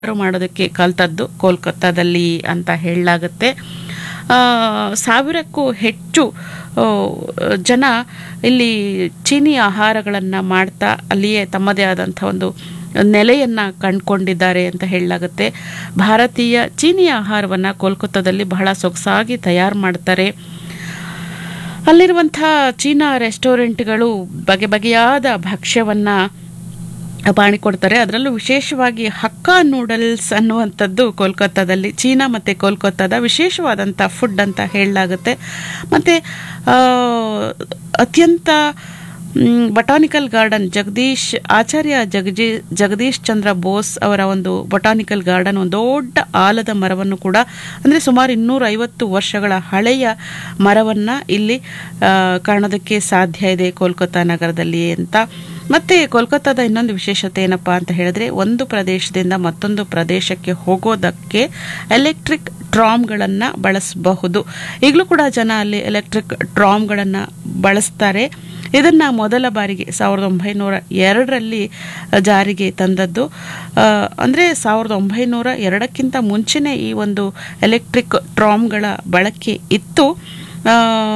ತಯಾರು ಮಾಡೋದಕ್ಕೆ ಕಲ್ತದ್ದು ಕೋಲ್ಕತ್ತಾದಲ್ಲಿ ಅಂತ ಹೇಳಲಾಗುತ್ತೆ ಆ, ಸಾವಿರಕ್ಕೂ ಹೆಚ್ಚು ಆ, ಜನ ಇಲ್ಲಿ ಚೀನಿ ಆಹಾರಗಳನ್ನು ಮಾಡ್ತಾ ಅಲ್ಲಿಯೇ ತಮ್ಮದೇ ಆದಂಥ ಒಂದು ನೆಲೆಯನ್ನು ಕಂಡುಕೊಂಡಿದ್ದಾರೆ ಅಂತ ಹೇಳಲಾಗುತ್ತೆ ಭಾರತೀಯ ಚೀನಿ ಆಹಾರವನ್ನು ಕೋಲ್ಕತ್ತಾದಲ್ಲಿ ಬಹಳ ಸೊಗಸಾಗಿ ತಯಾರು ಮಾಡ್ತಾರೆ ಅಲ್ಲಿರುವಂಥ ಚೀನಾ ರೆಸ್ಟೋರೆಂಟ್ಗಳು ಬಗೆ ಬಗೆಯಾದ ಭಕ್ಷ್ಯವನ್ನು ಮಾಡಿಕೊಡ್ತಾರೆ ಅದರಲ್ಲೂ ವಿಶೇಷವಾಗಿ ಹಕ್ಕಾ ನೂಡಲ್ಸ್ ಅನ್ನುವಂಥದ್ದು ಕೋಲ್ಕತ್ತಾದಲ್ಲಿ ಚೀನಾ ಮತ್ತು ಕೋಲ್ಕತ್ತಾದ ವಿಶೇಷವಾದಂಥ ಫುಡ್ ಅಂತ ಹೇಳಲಾಗುತ್ತೆ ಮತ್ತು ಅತ್ಯಂತ ಬಟಾನಿಕಲ್ ಗಾರ್ಡನ್ ಜಗದೀಶ್ ಆಚಾರ್ಯ ಜಗಜಿ ಜಗದೀಶ್ ಚಂದ್ರ ಬೋಸ್ ಅವರ ಒಂದು ಬೊಟಾನಿಕಲ್ ಗಾರ್ಡನ್ ಒಂದು ದೊಡ್ಡ ಆಲದ ಮರವನ್ನು ಕೂಡ ಅಂದರೆ ಸುಮಾರು ಇನ್ನೂರ ಐವತ್ತು ವರ್ಷಗಳ ಹಳೆಯ ಮರವನ್ನು ಇಲ್ಲಿ ಆ, ಕಾಣೋದಕ್ಕೆ ಸಾಧ್ಯ ಇದೆ ಕೋಲ್ಕತ್ತಾ ನಗರದಲ್ಲಿ ಅಂತ ಮತ್ತೆ ಕೋಲ್ಕತ್ತಾದ ಇನ್ನೊಂದು ವಿಶೇಷತೆ ಏನಪ್ಪಾ ಅಂತ ಹೇಳಿದ್ರೆ ಒಂದು ಪ್ರದೇಶದಿಂದ ಮತ್ತೊಂದು ಪ್ರದೇಶಕ್ಕೆ ಹೋಗೋದಕ್ಕೆ ಎಲೆಕ್ಟ್ರಿಕ್ ಟ್ರಾಮ್ಗಳನ್ನು ಬಳಸಬಹುದು ಈಗಲೂ ಕೂಡ ಜನ ಅಲ್ಲಿ ಎಲೆಕ್ಟ್ರಿಕ್ ಟ್ರಾಮ್ಗಳನ್ನು ಬಳಸ್ತಾರೆ ಇದನ್ನ ಮೊದಲ ಬಾರಿಗೆ ಸಾವಿರದ ಒಂಬೈನೂರ ಎರಡರಲ್ಲಿ ಜಾರಿಗೆ ತಂದದ್ದು ಆ, ಅಂದ್ರೆ ಸಾವಿರದ ಒಂಬೈನೂರ ಎರಡಕ್ಕಿಂತ ಮುಂಚೆನೇ ಈ ಒಂದು ಎಲೆಕ್ಟ್ರಿಕ್ ಟ್ರಾಮ್ಗಳ ಬಳಕೆ ಇತ್ತು ಆ,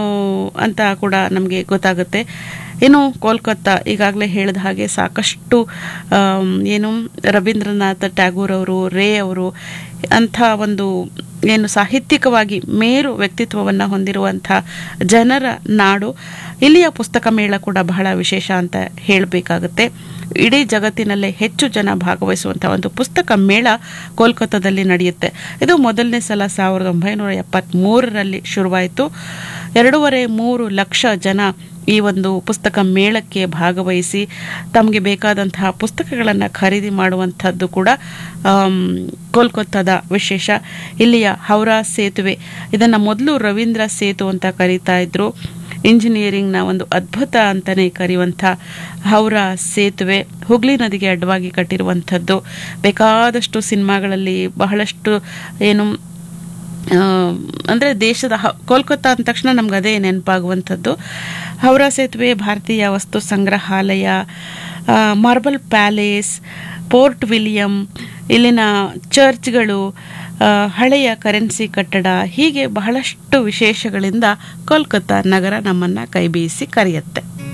ಅಂತ ಕೂಡ ನಮಗೆ ಗೊತ್ತಾಗುತ್ತೆ ಇನ್ನು ಕೋಲ್ಕತ್ತಾ ಈಗಾಗಲೇ ಹೇಳಿದ ಹಾಗೆ ಸಾಕಷ್ಟು ಆಮ್, ಏನು ರವೀಂದ್ರನಾಥ್ ಟ್ಯಾಗೂರ್ ಅವರು ರೇ ಅವರು ಅಂಥ ಒಂದು ಏನು ಸಾಹಿತ್ಯಿಕವಾಗಿ ಮೇರು ವ್ಯಕ್ತಿತ್ವವನ್ನು ಹೊಂದಿರುವಂಥ ಜನರ ನಾಡು ಇಲ್ಲಿಯ ಪುಸ್ತಕ ಮೇಳ ಕೂಡ ಬಹಳ ವಿಶೇಷ ಅಂತ ಹೇಳಬೇಕಾಗುತ್ತೆ ಇಡೀ ಜಗತ್ತಿನಲ್ಲೇ ಹೆಚ್ಚು ಜನ ಭಾಗವಹಿಸುವಂಥ ಒಂದು ಪುಸ್ತಕ ಮೇಳ ಕೋಲ್ಕತ್ತಾದಲ್ಲಿ ನಡೆಯುತ್ತೆ ಇದು ಮೊದಲನೇ ಸಲ ಸಾವಿರದ ಒಂಬೈನೂರ ಎಪ್ಪತ್ತ್ಮೂರರಲ್ಲಿ ಶುರುವಾಯಿತು ಎರಡೂವರೆ ಮೂರು ಲಕ್ಷ ಜನ ಈ ಒಂದು ಪುಸ್ತಕ ಮೇಳಕ್ಕೆ ಭಾಗವಹಿಸಿ ತಮಗೆ ಬೇಕಾದಂತಹ ಪುಸ್ತಕಗಳನ್ನು ಖರೀದಿ ಮಾಡುವಂಥದ್ದು ಕೂಡ ಆಮ್, ಕೋಲ್ಕತ್ತಾದ ವಿಶೇಷ ಇಲ್ಲಿಯ ಹೌರಾ ಸೇತುವೆ ಇದನ್ನು ಮೊದಲು ರವೀಂದ್ರ ಸೇತು ಅಂತ ಕರೀತಾ ಇದ್ರು ಇಂಜಿನಿಯರಿಂಗ್ನ ಒಂದು ಅದ್ಭುತ ಅಂತಲೇ ಕರೆಯುವಂಥ ಹೌರಾ ಸೇತುವೆ ಹುಗ್ಲಿ ನದಿಗೆ ಅಡ್ಡವಾಗಿ ಕಟ್ಟಿರುವಂಥದ್ದು ಬೇಕಾದಷ್ಟು ಸಿನಿಮಾಗಳಲ್ಲಿ ಬಹಳಷ್ಟು ಏನು ಆ, ಅಂದ್ರೆ ದೇಶದ ಹ- ಕೋಲ್ಕತ್ತಾ ಅಂದ ತಕ್ಷಣ ನಮ್ಗೆ ಅದೇ ನೆನಪಾಗುವಂಥದ್ದು ಹೌರಾ ಸೇತುವೆ ಭಾರತೀಯ ವಸ್ತು ಸಂಗ್ರಹಾಲಯ ಆ, ಮಾರ್ಬಲ್ ಪ್ಯಾಲೇಸ್ ಪೋರ್ಟ್ ವಿಲಿಯಂ ಇಲ್ಲಿನ ಚರ್ಚ್ಗಳು ಆ, ಹಳೆಯ ಕರೆನ್ಸಿ ಕಟ್ಟಡ ಹೀಗೆ ಬಹಳಷ್ಟು ವಿಶೇಷಗಳಿಂದ ಕೋಲ್ಕತ್ತಾ ನಗರ ನಮ್ಮನ್ನು ಕೈಬೀಸಿ ಕರೆಯುತ್ತೆ